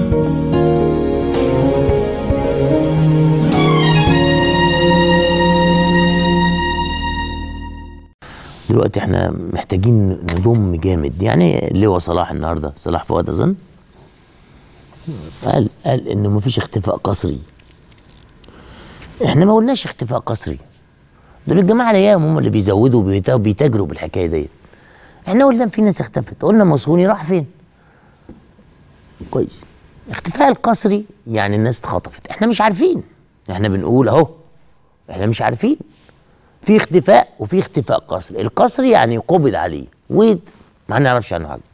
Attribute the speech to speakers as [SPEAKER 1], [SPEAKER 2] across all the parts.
[SPEAKER 1] دلوقتي احنا محتاجين نضم جامد يعني اللواء صلاح النهارده صلاح فؤاد اظن قال قال انه مفيش اختفاء قسري احنا ما قلناش اختفاء قسري دول الجماعه الايام هم اللي بيزودوا وبيتا- وبيتاجروا بالحكايه ديت احنا قلنا في ناس اختفت قلنا مصوني راح فين كويس اختفاء القسري يعني الناس اتخطفت احنا مش عارفين احنا بنقول اهو احنا مش عارفين في اختفاء وفي اختفاء قسري القسري يعني قبض عليه وما نعرفش عنه حاجه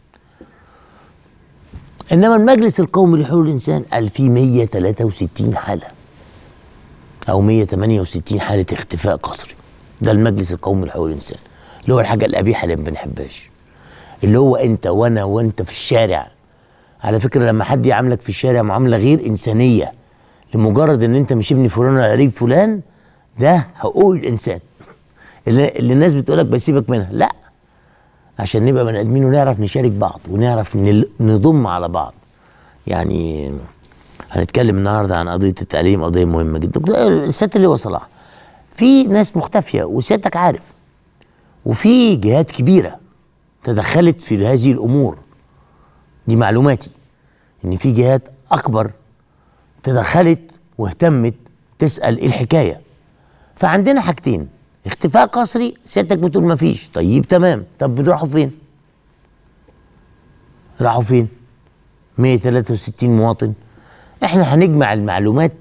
[SPEAKER 1] انما المجلس القومي لحقوق الانسان قال في 163 حاله او 168 حاله اختفاء قسري ده المجلس القومي لحقوق الانسان اللي هو الحاجه القبيحه اللي ما بنحبهاش اللي هو انت وانا وانت في الشارع على فكره لما حد يعاملك في الشارع معامله غير انسانيه لمجرد ان انت مش ابن فلان ولا قريب فلان ده حقوق الانسان اللي, اللي الناس بتقولك بسيبك منها لا عشان نبقى بني ادمين ونعرف نشارك بعض ونعرف نل- نضم على بعض يعني هنتكلم النهارده عن قضيه التعليم قضيه مهمه جدا دكتور السياده اللي هو صلاح في ناس مختفيه وسيادتك عارف وفي جهات كبيره تدخلت في هذه الامور دي معلوماتي ان في جهات اكبر تدخلت واهتمت تسال ايه الحكايه فعندنا حاجتين اختفاء قسري سيادتك بتقول ما فيش طيب تمام طب بنروحوا فين راحوا فين 163 مواطن احنا هنجمع المعلومات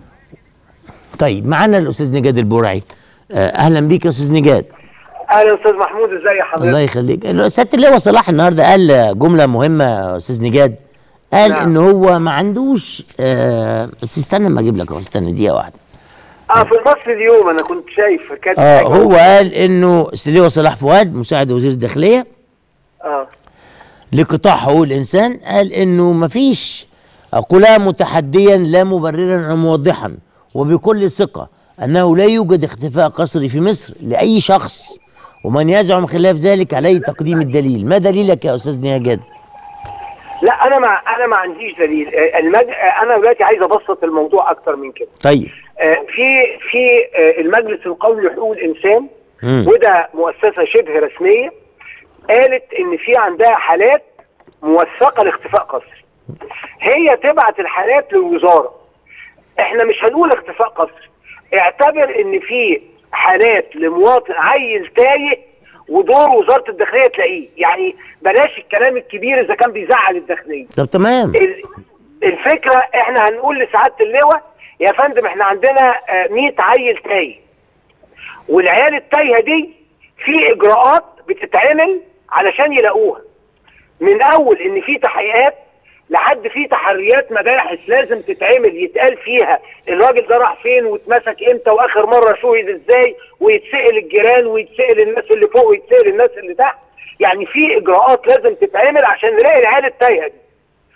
[SPEAKER 1] طيب معانا الاستاذ نجاد البرعي آه، اهلا بيك يا استاذ نجاد
[SPEAKER 2] اهلا استاذ محمود ازي حضرتك
[SPEAKER 1] الله يخليك سياده اللواء صلاح النهارده قال جمله مهمه يا استاذ نجاد قال
[SPEAKER 2] نعم.
[SPEAKER 1] ان هو ما عندوش آه بس استنى ما اجيب لك اهو استنى دقيقه واحده
[SPEAKER 2] اه في المصري اليوم انا كنت شايف كانت
[SPEAKER 1] اه
[SPEAKER 2] حاجة-
[SPEAKER 1] هو قال انه اللواء صلاح فؤاد مساعد وزير الداخليه
[SPEAKER 2] اه
[SPEAKER 1] لقطاع حقوق الانسان قال انه مفيش اقولها متحديا لا مبررا او موضحا وبكل ثقه انه لا يوجد اختفاء قسري في مصر لاي شخص ومن يزعم خلاف ذلك عليه تقديم الدليل ما دليلك يا استاذ نجاد
[SPEAKER 2] لا انا ما انا ما عنديش دليل آه، المج... آه، انا دلوقتي عايز ابسط الموضوع اكتر من كده
[SPEAKER 1] طيب
[SPEAKER 2] آه، في في آه، المجلس القومي لحقوق الانسان
[SPEAKER 1] مم.
[SPEAKER 2] وده مؤسسه شبه رسميه قالت ان في عندها حالات موثقه لاختفاء قسري هي تبعت الحالات للوزاره احنا مش هنقول اختفاء قسري اعتبر ان في حالات لمواطن عيل تايه ودور وزاره الداخليه تلاقيه يعني بلاش الكلام الكبير اذا كان بيزعل الداخليه
[SPEAKER 1] طب تمام
[SPEAKER 2] ال- الفكره احنا هنقول لسعاده اللواء يا فندم احنا عندنا آه، 100 عيل تايه والعيال التايهه دي في اجراءات بتتعمل علشان يلاقوها من اول ان في تحقيقات لحد في تحريات مباحث لازم تتعمل يتقال فيها الراجل ده راح فين واتمسك امتى واخر مره شهد ازاي ويتسال الجيران ويتسال الناس اللي فوق ويتسال الناس اللي تحت يعني في اجراءات لازم تتعمل عشان نلاقي العيال التايهه دي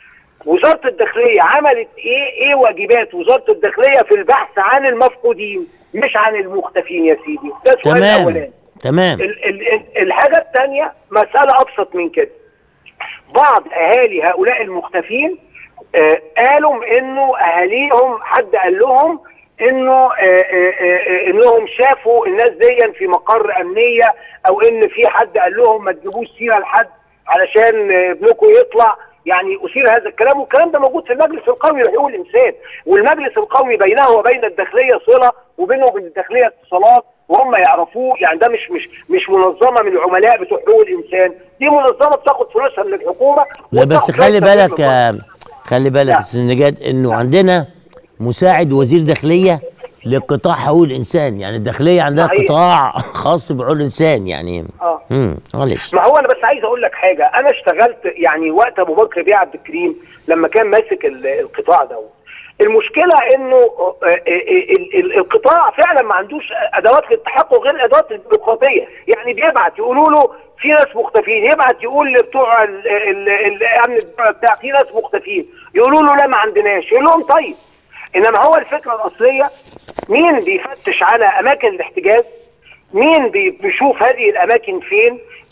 [SPEAKER 2] وزاره الداخليه عملت ايه ايه واجبات وزاره الداخليه في البحث عن المفقودين مش عن المختفين يا سيدي ده السؤال
[SPEAKER 1] تمام
[SPEAKER 2] الاولاني
[SPEAKER 1] تمام
[SPEAKER 2] ال- ال- ال- الحاجه الثانيه مساله ابسط من كده بعض اهالي هؤلاء المختفين آه قالوا انه اهاليهم حد قال لهم انه آه آه آه انهم شافوا الناس دي في مقر امنيه او ان في حد قال لهم ما تجيبوش سيره لحد علشان آه، ابنكم يطلع يعني اثير هذا الكلام والكلام ده موجود في المجلس القومي لحقوق الانسان والمجلس القومي بينه وبين الداخليه صله وبينه وبين الداخليه اتصالات وهم يعرفوه يعني ده مش مش مش منظمه من العملاء بتوع حقوق الانسان دي منظمه بتاخد فلوسها من الحكومه
[SPEAKER 1] لا بس
[SPEAKER 2] وبتاخد
[SPEAKER 1] خلي
[SPEAKER 2] فلوسها
[SPEAKER 1] بالك
[SPEAKER 2] من
[SPEAKER 1] آه، خلي بالك يا
[SPEAKER 2] لا.
[SPEAKER 1] استاذ نجاد انه عندنا مساعد وزير داخليه لقطاع حقوق الانسان يعني الداخليه عندها
[SPEAKER 2] صحيح.
[SPEAKER 1] قطاع خاص بحقوق الانسان يعني
[SPEAKER 2] اه
[SPEAKER 1] امم معلش
[SPEAKER 2] ما هو انا بس عايز اقول لك حاجه انا اشتغلت يعني وقت ابو بكر بيه عبد الكريم لما كان ماسك ال- القطاع ده المشكله انه آه، آه، ال- ال- القطاع فعلا ما عندوش ادوات للتحقق غير الادوات البيروقراطيه يعني بيبعت يقولوا له في ناس مختفين يبعت يقول لبتوع ال- ال- ال- الامن بتاع في ناس مختفين يقولوا له لا ما عندناش يقول لهم طيب انما هو الفكره الاصليه مين بيفتش على اماكن الاحتجاز مين بي- بيشوف هذه الاماكن فين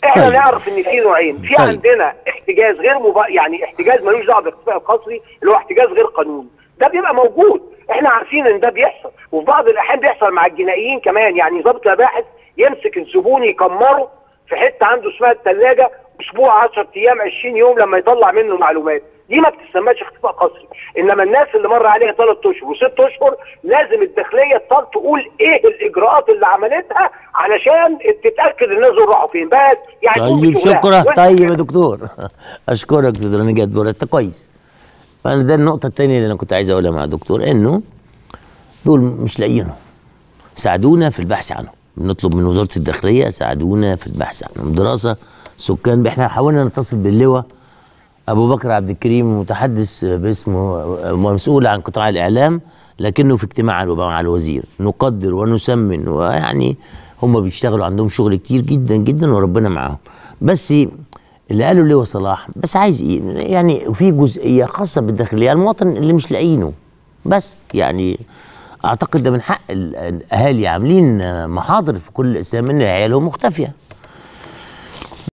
[SPEAKER 2] احنا
[SPEAKER 1] طيب.
[SPEAKER 2] نعرف ان في نوعين في
[SPEAKER 1] طيب.
[SPEAKER 2] عندنا احتجاز غير مبا... يعني احتجاز ملوش دعوه بالاختفاء القسري اللي هو احتجاز غير قانوني ده بيبقى موجود احنا عارفين ان ده بيحصل وفي بعض الاحيان بيحصل مع الجنائيين كمان يعني ضابط مباحث يمسك الزبون يكمره في حته عنده اسمها الثلاجه اسبوع 10 ايام 20 يوم لما يطلع منه معلومات دي ما بتسماش اختفاء قسري انما الناس اللي مر عليها ثلاث اشهر وست اشهر لازم الداخليه تضل تقول ايه الاجراءات اللي عملتها علشان تتاكد الناس دول راحوا فين بس يعني تقوم
[SPEAKER 1] طيب
[SPEAKER 2] بشغلها.
[SPEAKER 1] شكرا
[SPEAKER 2] وانت
[SPEAKER 1] طيب
[SPEAKER 2] كده.
[SPEAKER 1] يا دكتور اشكرك دكتور انا جد انت كويس فانا ده النقطه الثانيه اللي انا كنت عايز اقولها مع الدكتور انه دول مش لاقيينهم ساعدونا في البحث عنهم بنطلب من وزاره الداخليه ساعدونا في البحث عنهم دراسه سكان احنا حاولنا نتصل باللواء ابو بكر عبد الكريم متحدث باسمه مسؤول عن قطاع الاعلام لكنه في اجتماع مع الوزير نقدر ونسمن ويعني هم بيشتغلوا عندهم شغل كتير جدا جدا وربنا معاهم بس اللي قاله اللواء صلاح بس عايز ايه يعني في جزئيه خاصه بالداخليه المواطن اللي مش لاقيينه بس يعني اعتقد ده من حق ال- الاهالي عاملين محاضر في كل اسلام ان عيالهم مختفيه